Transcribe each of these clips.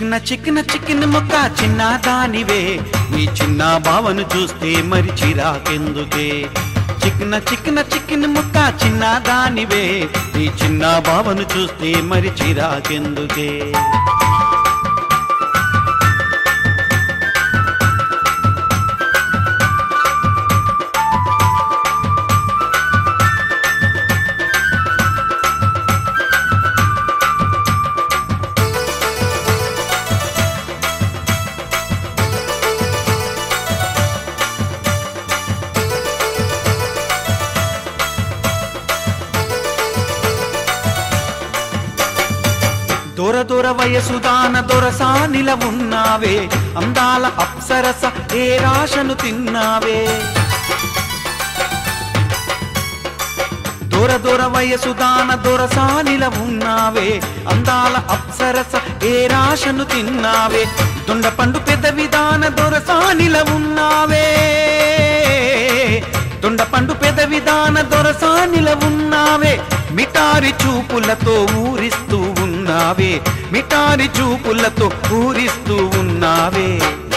చిక్న చిక్న చిక్కిన మొక్క చిన్న దానివే నీ చిన్న బావను చూస్తే మరి చిరాకెందుకే చిక్న చిక్న చిక్కిన మొక్క చిన్న దానివే నీ చిన్న బావను చూస్తే మరి చిరాకెందుకే దొర దొర వయసు దాన దొరసానిల ఉన్నావే అందాల అప్సరస ఏ రాశను తిన్నావే దొర దొర వయసు దాన దొరసానిల ఉన్నావే అందాల అప్సరస ఏ రాశను తిన్నావే దొండపండు పెద్ద విధాన దొరసానిల ఉన్నావే దొండపండు పెద్ద విధాన దొరసానిల ఉన్నావే మిటారి చూపులతో ఊరిస్తూ ఉన్నావే మిటారి చూపులతో ఊరిస్తూ ఉన్నావే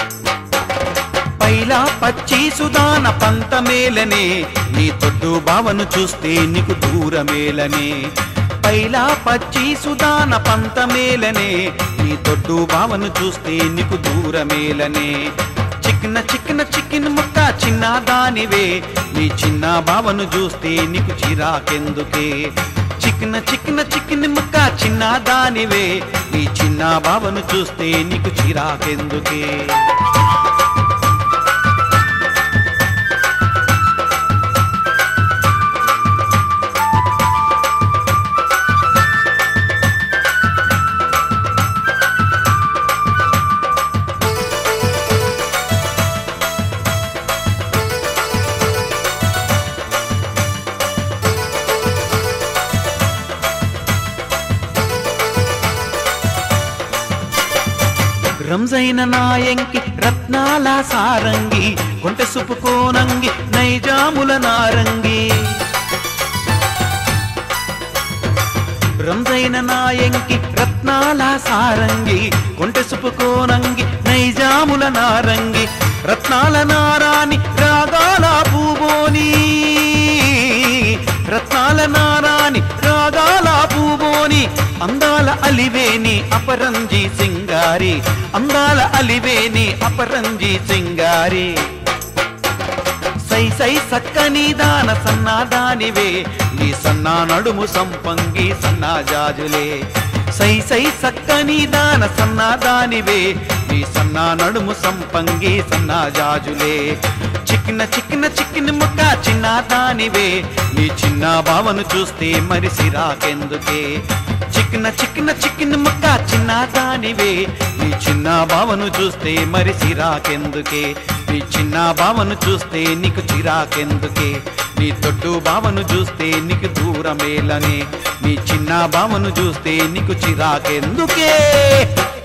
పైలా పచ్చి సుదాన పంతమేలనే నీ తొడ్డు బావను చూస్తే నీకు దూరమేలనే పైలా పచ్చి సుదాన పంతమేలనే నీ తొడ్డు బావను చూస్తే నీకు దూరమేలనే చిక్న చిక్న చిక్కిన ముక్క చిన్న దానివే నీ చిన్న బావను చూస్తే నీకు చిరాకెందుకే చిక్న చిక్న చిక్కిన ముక్క చిన్న దానివే నీ చిన్న బావను చూస్తే నీకు చిరాకెందుకే రంజైన నాయంకి రత్నాల సారంగి కొంటె సుపుకోనంగి నైజాముల నారంగి రంజైన నాయంకి రత్నాల సారంగి కొంటె సుపుకోనంగి నైజాముల నారంగి రత్నాల నారాని రాగాల పూబోని రత్నాల నారాని రాగాల పూబోని అందాల అలివేని అపరంజి సింగారి అందాల అలివేని అపరంజి సింగారి సై సై సక్కని దాన సన్నాదానివే నీ సన్నా నడుము సంపంగి సన్నాజాజులే సై సై సక్కని దాన సన్నాదానివే నీ సన్నా నడుము సంపంగి సన్నాజాజులే చిక్కిన చిక్కిన చిక్కిన ముక్క చిన్న దానివే నీ చిన్న బావను చూస్తే మరి సిరాకెందుకే చిక్కిన చిక్కిన చిక్కిన ముక్క చిన్న దానివే నీ చిన్న బావను చూస్తే మరి సిరాకెందుకే నీ చిన్న బావను చూస్తే నీకు చిరాకెందుకే నీ తొట్టు బావను చూస్తే నీకు దూరమేలని నీ చిన్న బావను చూస్తే నీకు చిరాకెందుకే